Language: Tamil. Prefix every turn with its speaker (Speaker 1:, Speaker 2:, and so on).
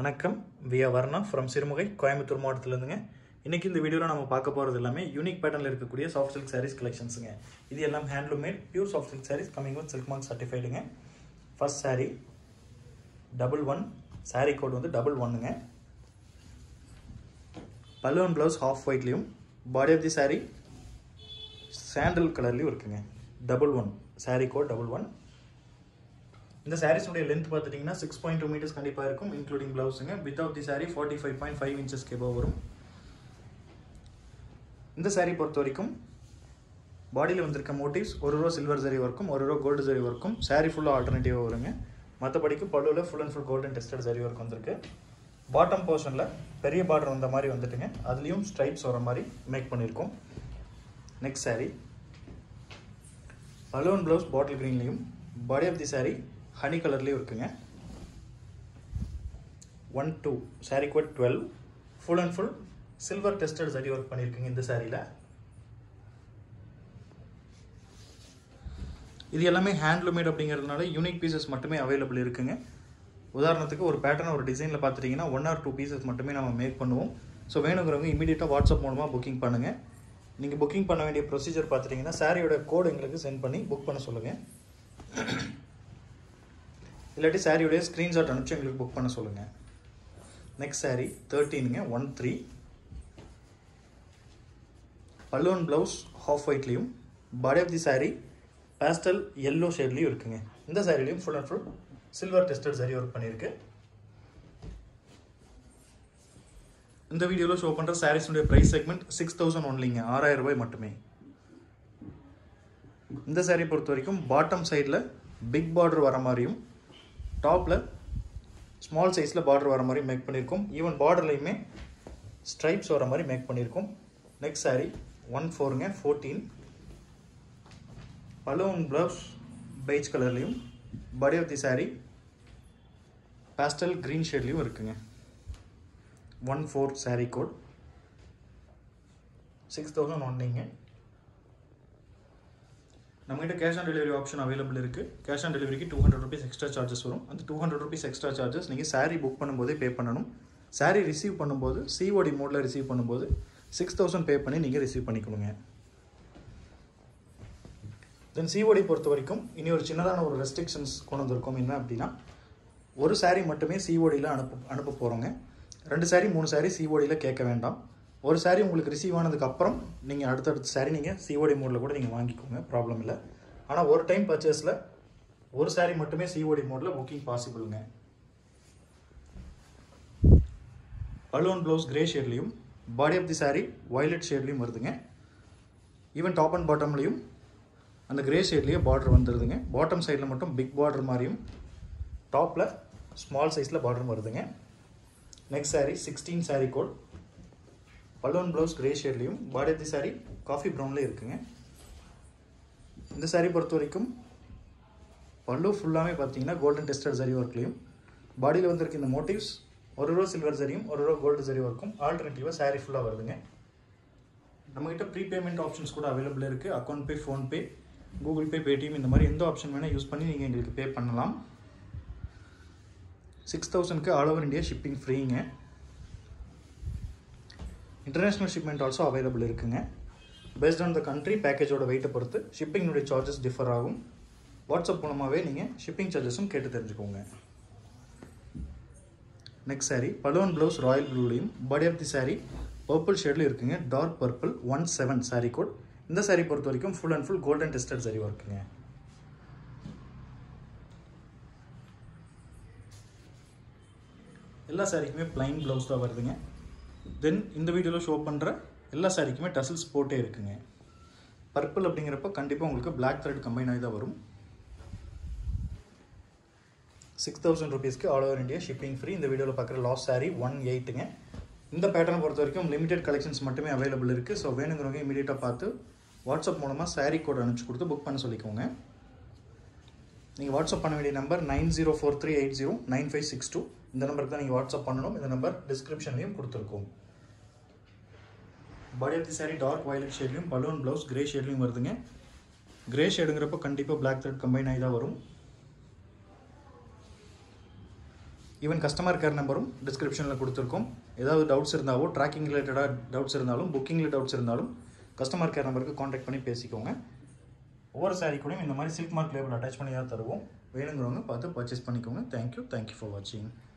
Speaker 1: வணக்கம் வியா வர்ணா ஃப்ரம் சிறுமுகை கோயம்புத்தூர் மாவட்டத்திலேருந்துங்க இன்றைக்கி இந்த வீடியோவில் நம்ம பார்க்க போகிறது எல்லாமே யூனிக் பேட்டர்னில் இருக்கக்கூடிய சாஃப்ட் சில்க் சாரீஸ் கலெக்ஷன்ஸுங்க இது எல்லாம் handloom made pure soft silk sarees coming with silk mark சர்டிஃபைடுங்க first saree double one saree code வந்து டபுள் ஒன்னுங்க பலூன் ப்ளவுஸ் ஹாஃப் ஒயிட்லேயும் body of the saree sandal கலர்லேயும் இருக்குங்க double one saree code double one இந்த சாரீஸுடைய லென்த் பார்த்துட்டிங்கன்னா சிக்ஸ் பாயிண்ட் டூ மீட்டர்ஸ் கண்டிப்பாக இருக்கும் இன்க்ளூடிங் ப்ளவுஸுங்க without the saree forty five point five inches கேபோ வரும் இந்த saree பொறுத்த வரைக்கும் பாடியில் வந்திருக்க மோட்டிவ்ஸ் ஒரு ரூபா சில்வர் ஜரி ஒர்க்கும் ஒரு ரூபா கோல்டு ஜரி ஒர்க்கும் saree ஃபுல்லாக ஆல்டர்னேட்டிவாக வருங்க மற்றபடிக்கு பல்லுவில் full and full golden tested zari work வந்திருக்கு பாட்டம் போர்ஷனில் பெரிய பார்டர் வந்த மாதிரி வந்துட்டுங்க அதுலேயும் ஸ்ட்ரைப்ஸ் வர மாதிரி மேக் பண்ணியிருக்கோம் next saree balloon blouse bottle க்ரீன்லேயும் body of the saree honey கலர்லேயும் இருக்குங்க one two saree code twelve full and full silver tested சரி ஒர்க் பண்ணியிருக்குங்க இந்த சாரியில் இது எல்லாமே ஹேண்ட்லூமேட் அப்படிங்கிறதுனால யூனிக் பீசஸ் மட்டுமே அவைலபிள் இருக்குங்க உதாரணத்துக்கு ஒரு பேட்டர்ன் ஒரு டிசைனில் பார்த்துட்டிங்கன்னா ஒன் ஆர் டூ பீசஸ் மட்டுமே நம்ம மேக் பண்ணுவோம் ஸோ வேணுங்கிறவங்க இமீடியட்டாக வாட்ஸ்அப் மூலமாக புக்கிங் பண்ணுங்கள் நீங்கள் புக்கிங் பண்ண வேண்டிய ப்ரொசீஜர் பார்த்துட்டிங்கன்னா சாரியோட கோட் எங்களுக்கு சென்ட் பண்ணி புக் பண்ண சொல்லுங்கள் இல்லாட்டி சாரியோடைய ஸ்க்ரீன்ஷாட் அனுப்பிச்சு எங்களுக்கு புக் பண்ண சொல்லுங்கள் நெக்ஸ்ட் சாரீ தேர்ட்டீனுங்க one three balloon blouse half ஒயிட்லேயும் body of the saree pastel yellow ஷேட்லேயும் இருக்குங்க இந்த சாரிலையும் full and full silver tested சாரி ஒர்க் பண்ணியிருக்கு இந்த வீடியோவில் ஷோ பண்ணுற சாரீஸுடைய ப்ரைஸ் செக்மெண்ட் சிக்ஸ் தௌசண்ட் ஒன்லிங்க ஆறாயிரம் ரூபாய் மட்டுமே இந்த சாரீ பொறுத்த வரைக்கும் பாட்டம் சைடில் பிக் பார்டர் வர மாதிரியும் டாப்பில் ஸ்மால் சைஸில் பார்டர் வர மாதிரி மேக் பண்ணியிருக்கோம் ஈவன் பார்டர்லையுமே ஸ்ட்ரைப்ஸ் வர மாதிரி மேக் பண்ணியிருக்கோம் நெக்ஸ்ட் சாரீ ஒன் ஃபோருங்க ஃபோர்டீன் பலூன் ப்ளவுஸ் பெய்ஜ் கலர்லேயும் body of the saree pastel green ஷேட்லேயும் இருக்குங்க one four saree code six thousand ஒன்னிங்க நம்மகிட்ட cash on delivery option available இருக்குது கேஷ் ஆன் டெலிவரிக்கு two hundred rupees extra charges வரும் அந்த two hundred rupees extra charges நீங்கள் சாரீ புக் பண்ணும்போதே பே பண்ணணும் சாரீ ரிசீவ் பண்ணும்போது சிஓடி மோடில் ரிசீவ் பண்ணும்போது சிக்ஸ் தௌசண்ட் பே பண்ணி நீங்கள் ரிசீவ் பண்ணிக்கணுங்க தென் சிஓடி பொறுத்த வரைக்கும் இனி ஒரு சின்னதான ஒரு ரெஸ்ட்ரிக்ஷன்ஸ் கொண்டு வந்திருக்கோம் என்ன அப்படின்னா ஒரு சாரீ மட்டுமே சிஓடியில் அனுப்ப அனுப்ப போகிறோங்க ரெண்டு சாரீ மூணு சாரீ சிஓடியில் கேட்க வேண்டாம் ஒரு சாரீ உங்களுக்கு ரிசீவ் ஆனதுக்கு அப்புறம் நீங்கள் அடுத்தடுத்த சாரீ நீங்கள் சிஓடி மோடில் கூட நீங்கள் வாங்கிக்கோங்க ப்ராப்ளம் இல்லை ஆனால் ஒரு டைம் பர்ச்சேஸில் ஒரு சாரீ மட்டுமே சிஓடி மோடில் புக்கிங் பாசிபிளுங்க பலூன் ப்ளவுஸ் கிரே ஷேட்லேயும் body of the saree violet ஷேட்லேயும் வருதுங்க ஈவன் டாப் அண்ட் பாட்டம்லேயும் அந்த கிரே ஷேட்லேயே பார்டர் வந்துடுதுங்க பாட்டம் சைடில் மட்டும் பிக் பார்டர் மாதிரியும் டாப்பில் ஸ்மால் சைஸில் பார்டரும் வருதுங்க next saree sixteen saree code balloon blouse grey ஷேட்லேயும் body of the saree coffee ப்ரௌன்லேயும் இருக்குங்க இந்த சாரீ பொறுத்த வரைக்கும் பல்லு ஃபுல்லாமே பார்த்தீங்கன்னா கோல்டன் டெஸ்டட் சரி ஒர்க்லேயும் பாடியில் வந்திருக்க இந்த மோட்டிவ்ஸ் ஒரு ரூபா சில்வர் சரியும் ஒரு ரூபா கோல்டு சரி ஒர்க்கும் ஆல்டர்னேட்டிவாக சாரீ ஃபுல்லாக வருதுங்க நம்மகிட்ட ப்ரீபேமெண்ட் ஆப்ஷன்ஸ் கூட அவைலபிள் இருக்குது account pay PhonePe Google Pay Paytm இந்த மாதிரி எந்த ஆப்ஷன் வேணால் யூஸ் பண்ணி நீங்கள் எங்களுக்கு பே பண்ணலாம் சிக்ஸ் தௌசண்ட்க்கு ஆல் ஓவர் இந்தியா ஷிப்பிங் ஃப்ரீங்க இன்டர்நேஷ்னல் ஷிப்மெண்ட் ஆல்சோ அவைலபிள் இருக்குங்க பேஸ்ட் ஆன் த கண்ட்ரி பேக்கேஜோட வெயிட்டை பொறுத்து ஷிப்பிங்கினுடைய சார்ஜஸ் டிஃபர் ஆகும் வாட்ஸ்அப் மூலமாகவே நீங்கள் ஷிப்பிங் சார்ஜஸும் கேட்டு தெரிஞ்சுக்கோங்க next saree balloon blouse royal ப்ளூலையும் body of the saree purple ஷேட்லையும் இருக்குங்க dark purple one seven saree code இந்த சாரீ பொறுத்த வரைக்கும் full and full golden tested saree ஒர்க்குங்க எல்லா சாரீக்குமே பிளைன் ப்ளவுஸ் தான் வருதுங்க தென் இந்த வீடியோவில் ஷோ பண்ணுற எல்லா சாரீக்குமே டசல்ஸ் போட்டே இருக்குங்க பர்பிள் அப்படிங்கிறப்ப கண்டிப்பாக உங்களுக்கு பிளாக் த்ரெட் கம்பைன் ஆகி தான் வரும் சிக்ஸ் தௌசண்ட் ருபீஸ்க்கு all over India shipping free இந்த வீடியோவில் பார்க்குற லாஸ் சாரீ ஒன் எயிட்டுங்க இந்த பேட்டர்னை பொறுத்த வரைக்கும் லிமிடெட் கலெக்ஷன்ஸ் மட்டுமே அவைலபிள் இருக்குது ஸோ வேணுங்கிறவங்க இமீடியட்டாக பார்த்து வாட்ஸ்அப் மூலமாக சாரீ கோட் அனுப்பிச்சு கொடுத்து புக் பண்ண சொல்லிக்கோங்க நீங்கள் வாட்ஸ்அப் பண்ண வேண்டிய number nine zero four three eight zero nine five six two இந்த நம்பருக்கு தான் நீங்கள் வாட்ஸ்அப் பண்ணணும் இந்த நம்பர் டிஸ்கிரிப்ஷன்லையும் கொடுத்துருக்கோம் body of the sari dark violet ஷேட்லையும் பலூன் ப்ளவுஸ் கிரே ஷேட்லையும் வருதுங்க கிரே ஷேடுங்கிறப்ப கண்டிப்பாக பிளாக் த்ரெட் கம்பைன் ஆகி தான் வரும் ஈவன் கஸ்டமர் கேர் நம்பரும் டிஸ்கிரிப்ஷனில் கொடுத்துருக்கோம் ஏதாவது டவுட்ஸ் இருந்தாவோ ட்ராக்கிங் ரிலேட்டடாக டவுட்ஸ் இருந்தாலும் புக்கிங்கில் டவுட்ஸ் இருந்தாலும் கஸ்டமர் கேர் நம்பருக்கு காண்டாக்ட் பண்ணி பேசிக்கோங்க ஒவ்வொரு சாரீ கூடயும் இந்த மாதிரி சில்க் மார்க் லேபிள் அட்டாச் பண்ணி தான் தருவோம் வேணுங்கிறவங்க பார்த்து பர்ச்சேஸ் பண்ணிக்கோங்க தேங்க்யூ தேங்க்யூ ஃபார் வாட்சிங்